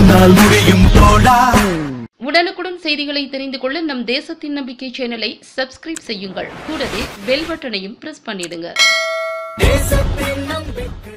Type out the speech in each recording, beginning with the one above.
உன்னால் முடியும் தோழா உடனுக்குடன் செய்திகளை தெரிந்து கொள்ள நம் தேசத்தின் நம்பிக்கை சேனலை சப்ஸ்கிரைப் செய்யுங்கள் கூடவே பெல் பட்டனையும் பிரஸ் பண்ணிடுங்க தேசத்தின் நம்பிக்கை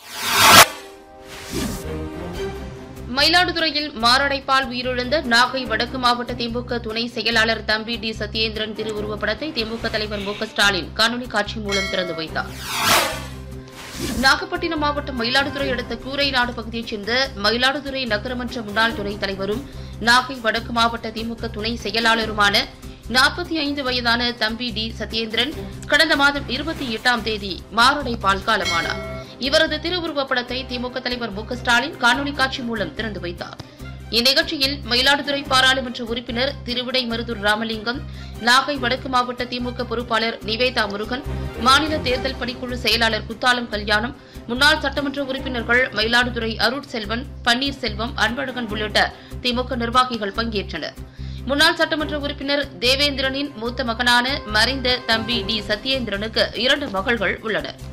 மயிலாடுதுறையில் மாரடைப்பால் உயிரிழந்த நாகை வடக்கு மாவட்ட திமுக துணை செயலாளர் தம்பி டி சத்யேந்திரன் திருவுருவப் படத்தை திமுக தலைவர் மு க ஸ்டாலின் காணொலி காட்சி மூலம் திறந்து வைத்தார் நாகப்பட்டினம் மாவட்டம் மயிலாடுதுறை அடுத்த கூரைநாடு பகுதியைச் சேர்ந்த மயிலாடுதுறை நகரமன்ற முன்னாள் துணைத் தலைவரும் நாகை வடக்கு மாவட்ட திமுக துணை செயலாளருமான நாற்பத்தி ஐந்து வயதான தம்பி டி சத்யேந்திரன் கடந்த மாதம் இருபத்தி எட்டாம் தேதி மாரடைப்பால் காலமானார் இவரது திருவுருவப் படத்தை திமுக தலைவர் மு க ஸ்டாலின் காணொலி காட்சி மூலம் திறந்து வைத்தார் இந்நிகழ்ச்சியில் மயிலாடுதுறை பாராளுமன்ற உறுப்பினர் திருவிடை மருதூர் ராமலிங்கம் நாகை வடக்கு மாவட்ட திமுக பொறுப்பாளர் நிவேதா முருகன் மாநில தேர்தல் பணிக்குழு செயலாளர் குத்தாலம் கல்யாணம் முன்னாள் சட்டமன்ற உறுப்பினர்கள் மயிலாடுதுறை அருட்செல்வன் பன்னீர்செல்வம் அன்பழகன் உள்ளிட்ட திமுக நிர்வாகிகள் பங்கேற்றனர் முன்னாள் சட்டமன்ற உறுப்பினர் தேவேந்திரனின் மூத்த மகனான மறைந்த தம்பி டி சத்யேந்திரனுக்கு இரண்டு மகள்கள் உள்ளனர்